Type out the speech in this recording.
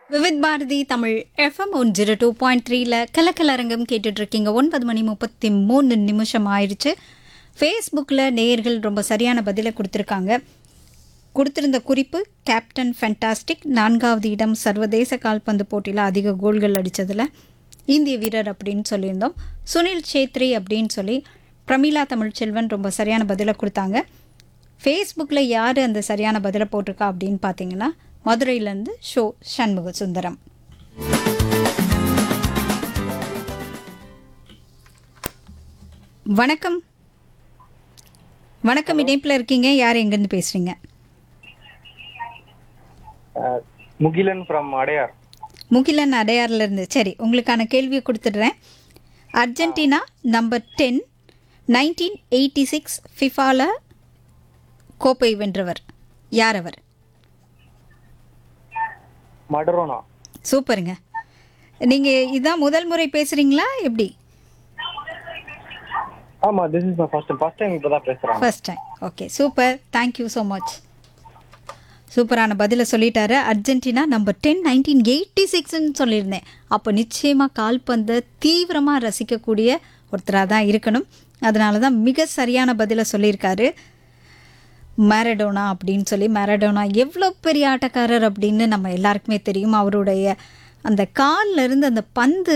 Vividh Bharati Tamil FM one zero two point த்ரீல கலக்கலரங்கம் கேட்டுட்டு இருக்கீங்க ஒன்பது மணி முப்பத்தி மூணு நிமிஷம் ஆயிடுச்சு ஃபேஸ்புக்கில் நேயர்கள் ரொம்ப சரியான பதிலை கொடுத்துருக்காங்க கொடுத்திருந்த குறிப்பு கேப்டன் ஃபென்டாஸ்டிக் நான்காவது இடம் சர்வதேச கால்பந்து போட்டியில் அதிக கோல்கள் அடித்ததில் இந்திய வீரர் அப்படின்னு சொல்லியிருந்தோம் சுனில் சேத்ரி அப்படின்னு சொல்லி பிரமிளா தமிழ்ச்செல்வன் ரொம்ப சரியான பதிலை கொடுத்தாங்க ஃபேஸ்புக்கில் யார் அந்த சரியான பதிலை போட்டிருக்கா அப்படின்னு பார்த்தீங்கன்னா மதுரையிலேருந்து ஷோ சண்முக சுந்தரம் வணக்கம் வணக்கம் இணைப்பில் இருக்கீங்க யார் எங்கேருந்து பேசுகிறீங்க Uh, முகிலன் ஃப்ரம் அடையார் முகிலன் அடையார்ல இருந்து சரி உங்களுக்கான கேள்வியை கொடுத்துடுறேன் Argentina number ten nineteen eighty six ஃபிஃபால கோப்பை வென்றவர் யார் அவர் மடரோனா சூப்பருங்க நீங்கள் இதான் முதல் முறை பேசுகிறீங்களா எப்படி ஆமா this is my first first time இப்போ தான் பேசுறேன் first time okay super thank you so much சூப்பரான பதிலை சொல்லிட்டாரு Argentina number ten nineteen eighty சிக்ஸ்ன்னு சொல்லியிருந்தேன் அப்போ நிச்சயமாக கால்பந்தை தீவிரமாக ரசிக்கக்கூடிய ஒருத்தராக தான் இருக்கணும் அதனால தான் மிக சரியான பதிலை சொல்லியிருக்காரு மேரடோனா அப்படின்னு சொல்லி மேரடோனா எவ்வளோ பெரிய ஆட்டக்காரர் அப்படின்னு நம்ம எல்லாருக்குமே தெரியும் அவருடைய அந்த கால்ல இருந்து அந்த பந்து